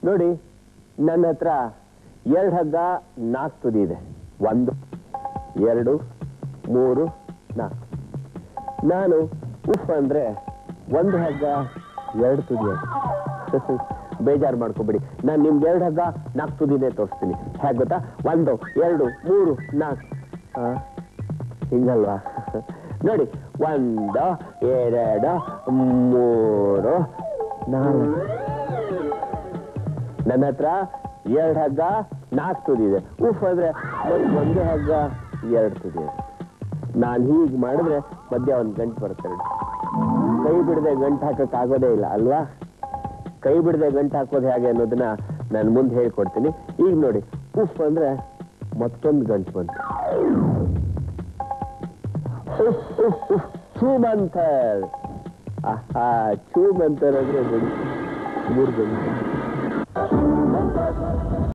ನೋಡಿ ನನ್ನ ಹತ್ರ ಎರಡು ಹಗ್ಗ ನಾಲ್ಕು ತುದಿ ಇದೆ ಒಂದು ಎರಡು ಮೂರು ನಾಲ್ಕು ನಾನು ಉಫ್ ಅಂದ್ರೆ ಒಂದು ಹಗ್ಗ ಎರಡು ತುದಿ ಅದು. ಬೇಜಾರು ಮಾಡ್ಕೋಬೇಡಿ ನಾನು ನಿಮ್ಗೆ ಎರಡು ಹಗ್ಗ ನಾಲ್ಕು ತುದಿನೇ ತೋರಿಸ್ತೀನಿ ಹೇಗೆ ಗೊತ್ತಾ ಒಂದು ಎರಡು ಮೂರು ನಾಲ್ಕು ಆ, ಹಿಂಗಲ್ವಾ ನೋಡಿ ಒಂದು ಎರಡು ಮೂರು ನಾಲ್ಕು ನನ್ನ ಹತ್ರ ಎರಡು ಹಗ್ಗ ನಾಲ್ಕು ತುದಿ ಇದೆ ಉಫ್ ಅಂದ್ರೆ ಒಂದ್- ಒಂದೇ ಹಗ್ಗ ಎರಡು ತುದಿ ಇದೆ ನಾನು ಹೀಗೆ ಮಾಡಿದ್ರೆ ಮಧ್ಯ ಒಂದು ಗಂಟು ಬರುತ್ತೆ ನೋಡಿ. ಕೈ ಬಿಡದೆ ಗಂಟು ಹಾಕಕ್ ಆಗೋದೇ ಇಲ್ಲ ಅಲ್ವಾ ಕೈ ಬಿಡದೆ ಗಂಟು ಹಾಕೋದು ಹೇಗೆ ಅನ್ನೋದನ್ನ ನಾನು ಮುಂದೆ ಹೇಳ್ಕೊಡ್ತೀನಿ ಈಗ ನೋಡಿ ಉಫ್ ಅಂದ್ರೆ ಮತ್ತೊಂದು ಗಂಟು ಬಂತು ಉಫ್ ಉಫ್ ಉಫ್ ಚೂಮಂತರ್ ಆಹಾ ಚೂಮಂತರ್ ಅಂದ್ರೆ ನೋಡಿ ಮೂರು ಗಂಟೆ